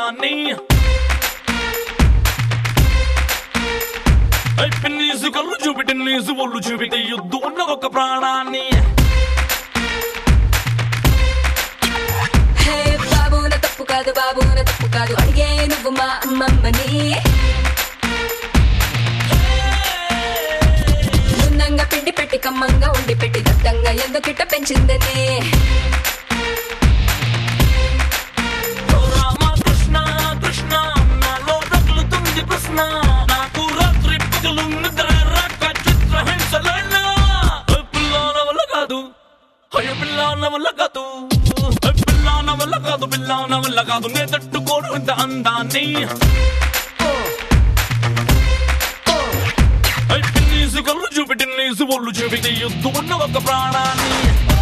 అందాన్ని ఐ పిన్నీసు కళ్ళు చూపిటి నీసు ఒళ్ళు చూపితే యుద్ధం ఉన్న ఒక ప్రాణాన్ని హే బాబు నా తప్పు కాదు బాబు నా తప్పు కాదు అడిగే నువ్వు మా అమ్మమ్మని నున్నంగా పిండి పెట్టి కమ్మంగా ఉండి పెట్టి దత్తంగా ఎందుకిట్ట పెంచిందని ఓ రామ కృష్ణ కృష్ణ నాలో రగులుతుంది కృష్ణ నాకు రాత్రి పగలు నిద్ర రాక చిత్ర హింసలైనా ఓ పిల్లాన వల్ల కాదు అయ్యో పిల్లాన వల్ల కాదు ఓ పిల్లాన వల్ల కాదు పిల్లాన వల్ల కాదు నే తట్టుకోడు ఇంత అందాన్ని ఐ పిన్నీసు కళ్ళు చూపిటి నీసు ఒళ్ళు చూపితే యుద్ధం ఉన్న ఒక ప్రాణాన్ని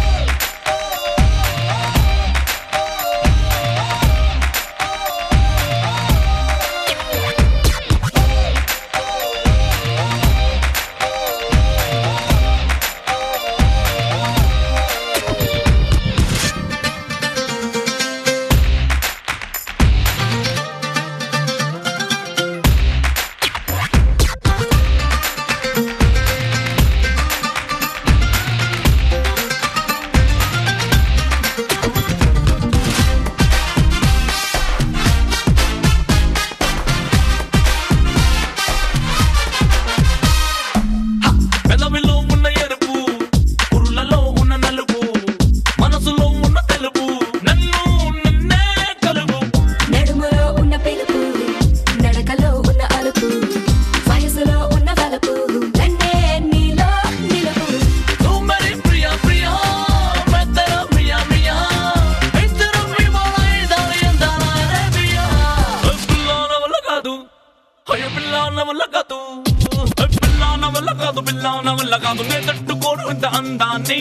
పెదవిలో ఉన్న ఎరుపు పురులలో ఉన్న నలుపు మనసులో ఉన్న తెలుపు నన్ను నిన్నే కలుపు నడుములో ఉన్న పెలుపు నడకలో ఉన్న అలుపు వయసులో ఉన్న వలపు నన్నే నీలో నిలుపు నువ్వు మరి ప్రియా ప్రియా మెత్తర ప్రియా ప్రియా ఇద్దరు మీ వాళ్ళ ఎందాల అరేబియా పిల్లాన వల్ల కాదు అయ్యో పిల్లాన వల్ల కాదు పిల్లాన వల్ల కాదు పిల్లాన వల్ల కాదు నే తట్టుకోడు ఇంత అందాన్ని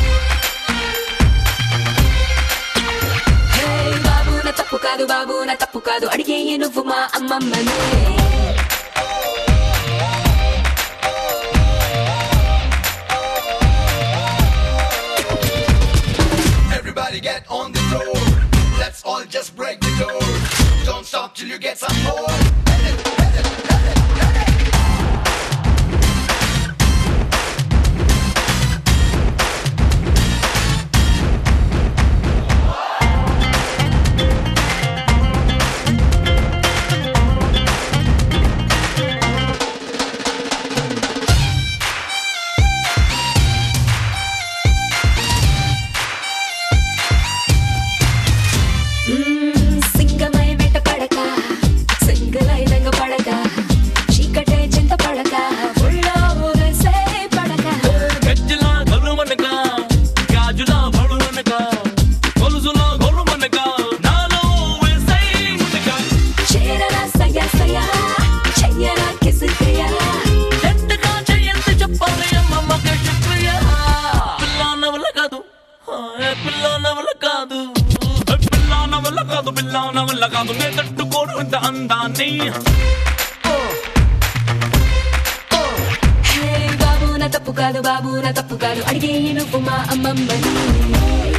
హే బాబు నా తప్పు కాదు బాబు నా తప్పు కాదు అడిగే నువ్వు మా అమ్మమ్మని Everybody get on the floor. Let's all just break the door. Don't stop till you get some more. మ్మ్, సింగమై వెంట పడక సింగలై వెంగ పడక చీకటే చింత పడక ఒళ్ళో ఊరేసే పడక గజ్జలా గొలుమనక గాజులా బడునక గొలుసులా గొలుమనక నాలో వేసై మునక చేరరా సయ సయ చెయ్యరా కిసు క్రియా ఎంతగా చెయ్యంత చెప్పాలి అమ్మమ్మకి శుక్రియ పిల్లాన వల్ల కాదు ఏ పిల్లాన వల్ల కాదు ఏ పిల్లాన వల్ల కాదు పిల్లాన వల్ల కాదు నే తట్టుకోడు ఇంత అందాన్ని హే బాబు నా తప్పు కాదు బాబు నా తప్పు కాదు అడిగే నువ్వు మా అమ్మమ్మని